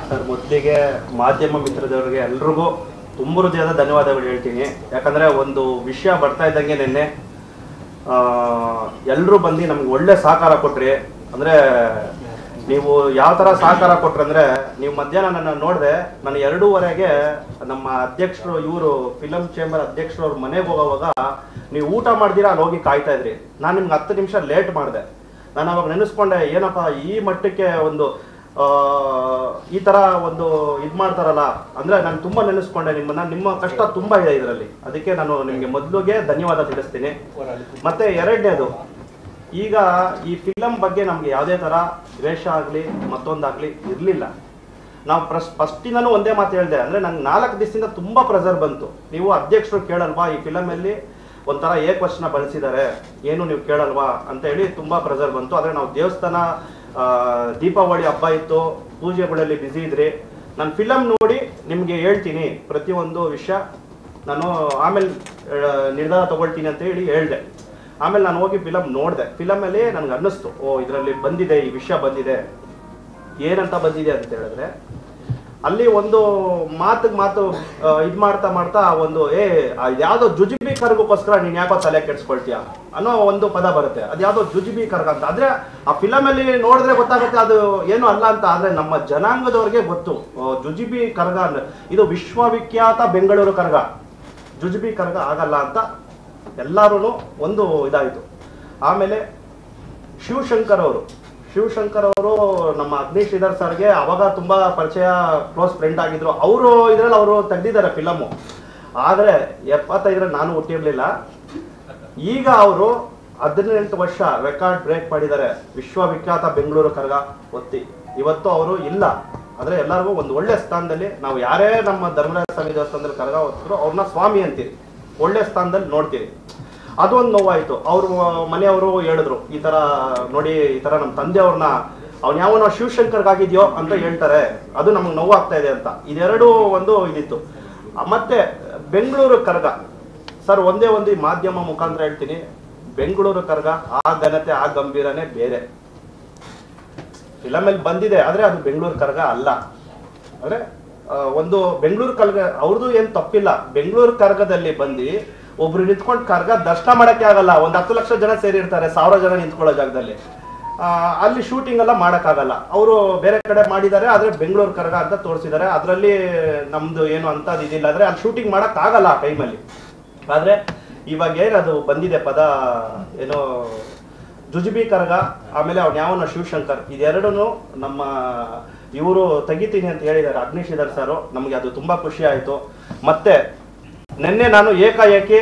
Sir ಮೊದಲಿಗೆ ಮಾಧ್ಯಮ ಮಿತ್ರದವರಿಗೆ ಎಲ್ರಿಗೂ ತುಂಬ ಹೃದಯದ ಧನ್ಯವಾದಗಳು ಹೇಳ್ತೀನಿ ಯಾಕಂದರೆ ಒಂದು ವಿಷಯ ಬರ್ತಾ ಇದ್ದಂಗೆ ನಿನ್ನೆ ಎಲ್ಲರೂ ಬಂದು ನಮ್ಗೆ ಒಳ್ಳೆ ಸಹಕಾರ ಕೊಟ್ರಿ ಅಂದರೆ ನೀವು ಯಾವ ಥರ ಸಹಕಾರ ಕೊಟ್ರಂದ್ರೆ ನೀವು ಮಧ್ಯಾಹ್ನ ನನ್ನ ನೋಡಿದೆ ನಾನು ಎರಡೂವರೆಗೆ ನಮ್ಮ ಅಧ್ಯಕ್ಷರು ಇವರು ಫಿಲಮ್ ಚೇಂಬರ್ ಅಧ್ಯಕ್ಷರು ಅವ್ರ ಮನೆಗೆ ಹೋಗೋವಾಗ ನೀವು ಊಟ ಮಾಡ್ದಿರಾ ಅಲ್ಲಿ ಹೋಗಿ ಕಾಯ್ತಾ ಇದ್ರಿ ನಾನು ನಿಮ್ಗೆ ಹತ್ತು ನಿಮಿಷ ಲೇಟ್ ಮಾಡಿದೆ ನಾನು ಅವಾಗ ನೆನೆಸ್ಕೊಂಡೆ ಏನಪ್ಪ ಈ ಮಟ್ಟಕ್ಕೆ ಒಂದು ಆ, ಈ ತರ ಒಂದು ಇದ್ ಮಾಡ್ತಾರಲ್ಲ ಅಂದ್ರೆ ನಾನು ತುಂಬಾ ನೆನೆಸ್ಕೊಂಡೆ ನಿಮ್ಮನ್ನ ನಿಮ್ಮ ಕಷ್ಟ ತುಂಬಾ ಇದೆ ಇದರಲ್ಲಿ ಅದಕ್ಕೆ ನಾನು ನಿಮ್ಗೆ ಮೊದಲಿಗೆ ಧನ್ಯವಾದ ತಿಳಿಸ್ತೀನಿ ಮತ್ತೆ ಎರಡನೇದು ಈಗ ಈ ಫಿಲಮ್ ಬಗ್ಗೆ ನಮ್ಗೆ ಯಾವುದೇ ತರ ದ್ವೇಷ ಆಗ್ಲಿ ಮತ್ತೊಂದಾಗ್ಲಿ ಇರ್ಲಿಲ್ಲ ನಾವು ಪ್ರಸ್ ಫಸ್ಟಿಂದನೂ ಒಂದೇ ಮಾತು ಹೇಳಿದೆ ಅಂದ್ರೆ ನಂಗೆ ನಾಲ್ಕು ದಿವಸದಿಂದ ತುಂಬಾ ಪ್ರೆಸರ್ ಬಂತು ನೀವು ಅಧ್ಯಕ್ಷರು ಕೇಳಲ್ವಾ ಈ ಫಿಲಮ್ ಅಲ್ಲಿ ಒಂಥರ ಏಕವಚನ ಬಳಸಿದ್ದಾರೆ ಏನು ನೀವು ಕೇಳಲ್ವಾ ಅಂತ ಹೇಳಿ ತುಂಬಾ ಪ್ರೆಸರ್ ಬಂತು ಆದ್ರೆ ನಾವು ದೇವಸ್ಥಾನ ಆ, ದೀಪಾವಳಿ ಹಬ್ಬ ಇತ್ತು ಪೂಜೆಗಳಲ್ಲಿ ಬ್ಯುಸಿ ಇದ್ರಿ ನಾನು ಫಿಲಮ್ ನೋಡಿ ನಿಮ್ಗೆ ಹೇಳ್ತೀನಿ ಪ್ರತಿಯೊಂದು ವಿಷಯ ನಾನು ಆಮೇಲೆ ಆ, ನಿರ್ಧಾರ ತಗೊಳ್ತೀನಿ ಅಂತ ಹೇಳಿ ಹೇಳ್ದೆ ಆಮೇಲೆ ನಾನು ಹೋಗಿ ಫಿಲಮ್ ನೋಡಿದೆ ಫಿಲಮಲ್ಲಿ ನನಗೆ ಅನ್ನಿಸ್ತು ಓ ಇದರಲ್ಲಿ ಬಂದಿದೆ ಈ ವಿಷಯ ಬಂದಿದೆ ಏನಂತ ಬಂದಿದೆ ಅಂತ ಹೇಳಿದ್ರೆ ಅಲ್ಲಿ ಒಂದು ಮಾತಿಗೆ ಮಾತು ಇದು ಮಾಡ್ತಾ ಮಾಡ್ತಾ ಒಂದು ಏ ಯಾವ್ದೋ ಜುಜುಬಿ ಕರ್ಗಕ್ಕೋಸ್ಕರ ನೀನ್ ಯಾಕೋ ತಲೆ ಕೆಡ್ಸ್ಕೊಳ್ತೀಯ ಅನ್ನೋ ಒಂದು ಪದ ಬರುತ್ತೆ ಅದು ಯಾವ್ದೋ ಜುಜುಬಿ ಕರ್ಗ ಅಂತ ಆದ್ರೆ ಆ ಫಿಲಮ್ ಅಲ್ಲಿ ನೋಡಿದ್ರೆ ಗೊತ್ತಾಗುತ್ತೆ ಅದು ಏನು ಅಲ್ಲ ಅಂತ ಆದ್ರೆ ನಮ್ಮ ಜನಾಂಗದವ್ರಿಗೆ ಗೊತ್ತು ಆ, ಜುಜುಬಿ ಕರ್ಗ ಅಂದ್ರೆ ಇದು ವಿಶ್ವವಿಖ್ಯಾತ ಬೆಂಗಳೂರು ಕರ್ಗ ಜುಜುಬಿ ಕರ್ಗ ಆಗಲ್ಲ ಅಂತ ಎಲ್ಲರೂ ಒಂದು ಇದಾಯಿತು ಆಮೇಲೆ ಶಿವಶಂಕರ್ ಅವರು ಶಿವಶಂಕರ್ ಅವರು ನಮ್ಮ ಅಗ್ನಿ ಶ್ರೀಧರ್ ಸರ್ಗೆ ಅವಾಗ ತುಂಬಾ ಪರಿಚಯ ಕ್ಲೋಸ್ ಫ್ರೆಂಡ್ ಆಗಿದ್ರು ಅವರು ಇದ್ರಲ್ಲಿ ಅವರು ತೆಗ್ದಿದ್ದಾರೆ ಫಿಲಮು ಆದ್ರೆ ಎಪ್ಪತ್ತೈದರಲ್ಲಿ ನಾನು ಹುಟ್ಟಿರ್ಲಿಲ್ಲ ಈಗ ಅವರು ಹದಿನೆಂಟು ವರ್ಷ ರೆಕಾರ್ಡ್ ಬ್ರೇಕ್ ಮಾಡಿದ್ದಾರೆ ವಿಶ್ವವಿಖ್ಯಾತ ಬೆಂಗಳೂರು ಕರಗ ಒತ್ತಿ ಇವತ್ತು ಅವರು ಇಲ್ಲ ಆದ್ರೆ ಎಲ್ಲರಿಗೂ ಒಂದು ಒಳ್ಳೆ ಸ್ಥಾನದಲ್ಲಿ ನಾವು ಯಾರೇ ನಮ್ಮ ಧರ್ಮರಾಜ ಸ್ವಾಮಿ ದೇವಸ್ಥಾನದಲ್ಲಿ ಕರಗ ಹೊತ್ತಿದ್ರು ಅವ್ರನ್ನ ಸ್ವಾಮಿ ಅಂತೀರಿ ಒಳ್ಳೆ ಸ್ಥಾನದಲ್ಲಿ ನೋಡ್ತೀರಿ ಅದೊಂದು ನೋವಾಯ್ತು ಅವ್ರು ಮನೆಯವರು ಹೇಳಿದ್ರು ಈ ತರ ನೋಡಿ ಈ ತರ ನಮ್ಮ ತಂದೆಯವ್ರನ್ನ ಅವ್ನ ಯಾವನೋ ಶಿವಶಂಕರ್ಗಾಗಿದ್ಯೋ ಅಂತ ಹೇಳ್ತಾರೆ ಅದು ನಮ್ಗೆ ನೋವಾಗ್ತಾ ಇದೆ ಅಂತ ಇದೆರಡು ಒಂದು ಇದಿತ್ತು ಮತ್ತೆ ಬೆಂಗಳೂರು ಕರಗ ಸರ್ ಒಂದೇ ಒಂದು ಈ ಮಾಧ್ಯಮ ಮುಖಾಂತರ ಹೇಳ್ತೀನಿ ಬೆಂಗಳೂರು ಕರ್ಗ ಆ ಘನತೆ ಆ ಗಂಭೀರನೇ ಬೇರೆ ಫಿಲಮಲ್ಲಿ ಬಂದಿದೆ ಆದ್ರೆ ಅದು ಬೆಂಗಳೂರು ಕರ್ಗ ಅಲ್ಲ ಅಂದ್ರೆ ಆ, ಒಂದು ಬೆಂಗಳೂರು ಕರ್ಗ ಅವ್ರದ್ದು ಏನ್ ತಪ್ಪಿಲ್ಲ ಬೆಂಗಳೂರು ಕರ್ಗದಲ್ಲಿ ಬಂದು ಒಬ್ರು ನಿಂತ್ಕೊಂಡು ಕರ್ಗ ದರ್ಶನ ಮಾಡಕ್ಕೆ ಆಗಲ್ಲ ಒಂದ್ ಹತ್ತು ಲಕ್ಷ ಜನ ಸೇರಿರ್ತಾರೆ ಸಾವಿರ ಜನ ನಿಂತ್ಕೊಳ್ಳೋ ಜಾಗದಲ್ಲಿ ಆ, ಅಲ್ಲಿ ಶೂಟಿಂಗ್ ಎಲ್ಲ ಮಾಡಕ್ಕಾಗಲ್ಲ ಅವರು ಬೇರೆ ಕಡೆ ಮಾಡಿದ್ದಾರೆ ಆದ್ರೆ ಬೆಂಗಳೂರು ಕರ್ಗ ಅಂತ ತೋರಿಸಿದ್ದಾರೆ ಅದರಲ್ಲಿ ನಮ್ದು ಏನು ಅಂತದ್ ಇದಿಲ್ಲ ಆದ್ರೆ ಅಲ್ಲಿ ಶೂಟಿಂಗ್ ಮಾಡಕ್ ಆಗಲ್ಲ ಆ ಟೈಮಲ್ಲಿ ಆದ್ರೆ ಇವಾಗ ಏನದು ಬಂದಿದೆ ಪದ ಏನೋ ಜುಜುಬಿ ಕರಗ ಆಮೇಲೆ ಅವ್ನು ಯಾವನ ಶಿವಶಂಕರ್ ಇದೆರಡೂ ನಮ್ಮ ಇವರು ತೆಗಿತೀನಿ ಅಂತ ಹೇಳಿದ್ದಾರೆ ಅಗ್ನಿಶ್ರೀಧರ್ ಸರ್ ನಮಗೆ ಅದು ತುಂಬಾ ಖುಷಿ ಆಯ್ತು ಮತ್ತೆ ನಿನ್ನೆ ನಾನು ಏಕಾಏಕಿ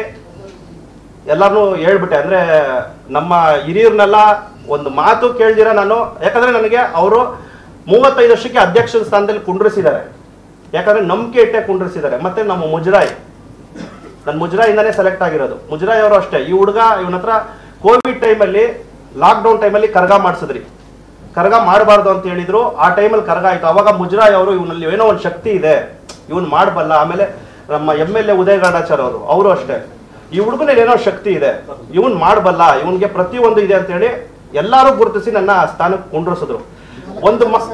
ಎಲ್ಲಾನು ಹೇಳ್ಬಿಟ್ಟೆ ಅಂದ್ರೆ ನಮ್ಮ ಹಿರಿಯರ್ನೆಲ್ಲ ಒಂದು ಮಾತು ಕೇಳ್ದಿರ ನಾನು ಯಾಕಂದ್ರೆ ನನಗೆ ಅವರು ಮೂವತ್ತೈದು ವರ್ಷಕ್ಕೆ ಅಧ್ಯಕ್ಷ ಸ್ಥಾನದಲ್ಲಿ ಕುಂಡ್ರಿಸಿದ್ದಾರೆ ಯಾಕಂದ್ರೆ ನಂಬಿಕೆ ಇಟ್ಟೆ ಕುಂಡ್ರಿಸಿದ್ದಾರೆ ಮತ್ತೆ ನಮ್ಮ ಮುಜರಾಯ್ ನಾನು ಮುಜರಾಯಿಂದಾನೇ ಸೆಲೆಕ್ಟ್ ಆಗಿರೋದು ಮುಜರಾಯ್ ಅವರು ಅಷ್ಟೇ ಈ ಹುಡುಗ ಇವನ ಹತ್ರ ಕೋವಿಡ್ ಟೈಮಲ್ಲಿ ಲಾಕ್ಡೌನ್ ಟೈಮಲ್ಲಿ ಕರ್ಗ ಮಾಡಿಸಿದ್ರಿ ಕರ್ಗ ಮಾಡಬಾರ್ದು ಅಂತ ಹೇಳಿದ್ರು ಆ ಟೈಮಲ್ಲಿ ಕರ್ಗ ಆಯ್ತು ಅವಾಗ ಮುಜರಾಯ್ ಅವರು ಇವನಲ್ಲಿ ಏನೋ ಒಂದು ಶಕ್ತಿ ಇದೆ ಇವನ್ ಮಾಡಬಲ್ಲ ಆಮೇಲೆ ನಮ್ಮ M L A Udaya Gowdachar ಅವರು ಅವರು ಅಷ್ಟೇ ಈ ಹುಡುಗನಲ್ಲಿ ಏನೋ ಶಕ್ತಿ ಇದೆ ಇವನ್ ಮಾಡಬಲ್ಲ ಇವನ್ಗೆ ಪ್ರತಿಯೊಂದು ಇದೆ ಅಂತ ಹೇಳಿ ಎಲ್ಲರೂ ಗುರುತಿಸಿ ನನ್ನ ಸ್ಥಾನಕ್ಕೆ ಕುಂಡ್ರಿಸಿದ್ರು ಒಂದು ಮಾ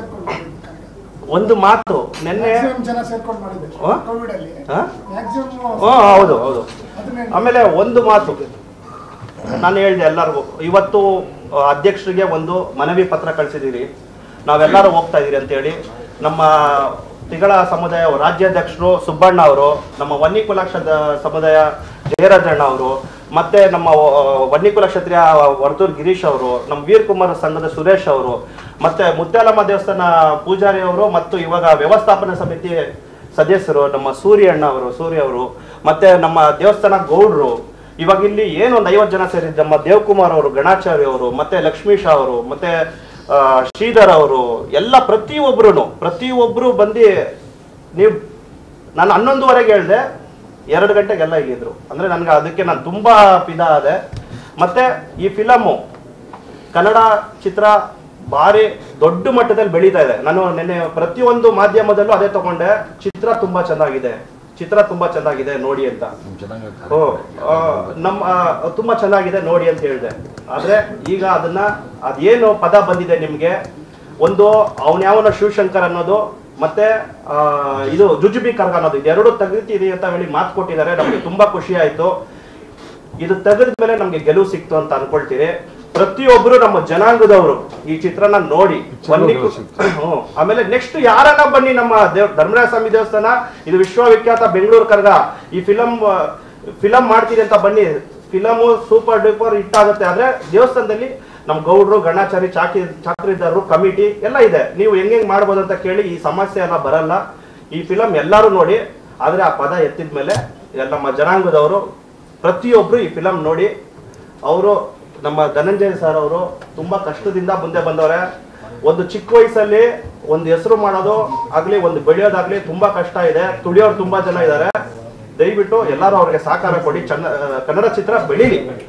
ಒಂದು ಮಾತು ನಿನ್ನೆ ಮ್ಯಾಕ್ಸಿಮಮ್ ಜನ ಸೇರ್ಕೊಂಡು ಮಾಡಿದ್ದೆ ಆ? ಕೋವಿಡ್ ಅಲ್ಲಿ ಹಾ? ಮ್ಯಾಕ್ಸಿಮಮ್ ಹಾ ಹೌದು ಹೌದು ಆಮೇಲೆ ಒಂದು ಮಾತು ನಾನು ಹೇಳಿದೆ ಎಲ್ಲರಿಗೂ ಇವತ್ತು ಆ, ಅಧ್ಯಕ್ಷರಿಗೆ ಒಂದು ಮನವಿ ಪತ್ರ ಕಳಿಸಿದ್ದೀರಿ ನಾವೆಲ್ಲರೂ ಹೋಗ್ತಾ ಇದೀರಿ ಅಂತೇಳಿ ನಮ್ಮ ತಿಗಳ ಸಮುದಾಯ ರಾಜ್ಯಾಧ್ಯಕ್ಷರು ಸುಬ್ಬಣ್ಣ ಅವರು ನಮ್ಮ ವನ್ನಿಕುಲ ಕ್ಷ- ಸಮುದಾಯ ಜಯರಾಜಣ್ಣ ಅವರು ಮತ್ತೆ ನಮ್ಮ ಆ, ವನ್ನಿಕುಲ ಕ್ಷತ್ರಿಯ ವರ್ತೂರ್ ಗಿರೀಶ್ ಅವರು ನಮ್ಮ ವೀರ್ ಕುಮಾರ್ ಸಂಘದ ಸುರೇಶ್ ಅವರು ಮತ್ತೆ ಮುತ್ಯಾಲಮ್ಮ ದೇವಸ್ಥಾನ ಪೂಜಾರಿ ಅವರು ಮತ್ತು ಇವಾಗ ವ್ಯವಸ್ಥಾಪನಾ ಸಮಿತಿ ಸದಸ್ಯರು ನಮ್ಮ ಸೂರ್ಯ ಅಣ್ಣ ಅವರು ಸೂರ್ಯ ಅವರು ಮತ್ತೆ ನಮ್ಮ ದೇವಸ್ಥಾನ ಗೌಡ್ರು ಇವಾಗ ಇಲ್ಲಿ ಏನು ಒಂದು ಐವತ್ತು ಜನ ಸೇರಿದ್ದು ನಮ್ಮ ದೇವಕುಮಾರ್ ಅವರು ಗಣಾಚಾರ್ಯ ಅವರು ಮತ್ತೆ ಲಕ್ಷ್ಮೀಶ ಅವರು ಮತ್ತೆ ಆ, ಶ್ರೀಧರ್ ಅವರು ಎಲ್ಲ ಪ್ರತಿಯೊಬ್ರು ಪ್ರತಿಯೊಬ್ರು ಬಂದು ನೀವು ನಾನು ಹನ್ನೊಂದುವರೆಗೆ ಹೇಳಿದೆ ಎರಡು ಗಂಟೆಗೆಲ್ಲ ಇಲ್ಲಿದ್ರು ಅಂದ್ರೆ ನನಗೆ ಅದಕ್ಕೆ ನಾನು ತುಂಬಾ ಫಿದಾ ಆದೆ ಮತ್ತೆ ಈ ಫಿಲಮು ಕನ್ನಡ ಚಿತ್ರ ಭಾರಿ ದೊಡ್ಡ ಮಟ್ಟದಲ್ಲಿ ಬೆಳೀತಾ ಇದೆ ನಾನು ನಿನ್ನೆ ಪ್ರತಿಯೊಂದು ಮಾಧ್ಯಮದಲ್ಲೂ ಅದೇ ತಗೊಂಡೆ ಚಿತ್ರ ತುಂಬಾ ಚೆನ್ನಾಗಿದೆ ಚಿತ್ರ ತುಂಬಾ ಚೆನ್ನಾಗಿದೆ ನೋಡಿ ಅಂತ ಓ ಆ, ನಮ್ಮ ಆ, ತುಂಬಾ ಚೆನ್ನಾಗಿದೆ ನೋಡಿ ಅಂತ ಹೇಳಿದೆ ಆದ್ರೆ ಈಗ ಅದನ್ನ ಅದೇನು ಪದ ಬಂದಿದೆ ನಿಮ್ಗೆ ಒಂದು ಅವನ ಯಾವನ ಶಿವಶಂಕರ್ ಅನ್ನೋದು ಮತ್ತೆ ಆ, ಇದು ಜುಜುಬಿ ಕರ್ಗ ಅನ್ನೋದು ಇದೆರಡು ತೆಗಿತೀರಿ ಅಂತ ಹೇಳಿ ಮಾತು ಕೊಟ್ಟಿದ್ದಾರೆ ನಮ್ಗೆ ತುಂಬಾ ಖುಷಿ ಆಯ್ತು ಇದು ತೆಗೆದ ಮೇಲೆ ನಮ್ಗೆ ಗೆಲುವು ಸಿಕ್ತು ಅಂತ ಅನ್ಕೊಳ್ತೀರಿ ಪ್ರತಿಯೊಬ್ರು ನಮ್ಮ ಜನಾಂಗದವರು ಈ ಚಿತ್ರನ ನೋಡಿ ಬನ್ನಿ ಹ್ಮ್. ಆಮೇಲೆ ನೆಕ್ಸ್ಟ್ ಯಾರನ್ನ ಬನ್ನಿ ನಮ್ಮ ದೇವ್ ಧರ್ಮರಾಜ ಸ್ವಾಮಿ ದೇವಸ್ಥಾನ ಇದು ವಿಶ್ವವಿಖ್ಯಾತ ಬೆಂಗಳೂರು ಕರ್ಗ ಈ ಫಿಲಂ ಫಿಲಂ ಮಾಡ್ತೀರಿ ಅಂತ ಬನ್ನಿ ಫಿಲಮು ಸೂಪರ್ ಡೂಪರ್ ಹಿಟ್ ಆಗುತ್ತೆ ಆದ್ರೆ ದೇವಸ್ಥಾನದಲ್ಲಿ ನಮ್ಮ ಗೌಡ್ರು ಗಣಾಚಾರಿ ಚಾಕಿ ಚಾಕ್ರಿದಾರರು ಕಮಿಟಿ ಎಲ್ಲ ಇದೆ ನೀವು ಹೆಂಗ್ ಹೆಂಗ್ ಮಾಡ್ಬೋದು ಅಂತ ಕೇಳಿ ಈ ಸಮಸ್ಯೆ ಎಲ್ಲ ಬರಲ್ಲ ಈ ಫಿಲಂ ಎಲ್ಲರೂ ನೋಡಿ ಆದ್ರೆ ಆ ಪದ ಎತ್ತಿದ ಮೇಲೆ ಎಲ್ಲ ನಮ್ಮ ಜನಾಂಗದವರು ಪ್ರತಿಯೊಬ್ರು ಈ ಫಿಲಂ ನೋಡಿ ಅವರು ನಮ್ಮ ಧನಂಜಯ ಸರ್ ಅವರು ತುಂಬಾ ಕಷ್ಟದಿಂದ ಮುಂದೆ ಬಂದವ್ರೆ ಒಂದು ಚಿಕ್ಕ ವಯಸ್ಸಲ್ಲಿ ಒಂದು ಹೆಸರು ಮಾಡೋದು ಆಗ್ಲಿ ಒಂದು ಬೆಳೆಯೋದಾಗ್ಲಿ ತುಂಬಾ ಕಷ್ಟ ಇದೆ ತುಳಿಯೋರು ತುಂಬಾ ಜನ ಇದ್ದಾರೆ ದಯವಿಟ್ಟು ಎಲ್ಲರೂ ಅವ್ರಿಗೆ ಸಹಕಾರ ಕೊಡಿ ಚೆನ್ನ ಕನ್ನಡ ಚಿತ್ರ ಬೆಳೀಲಿ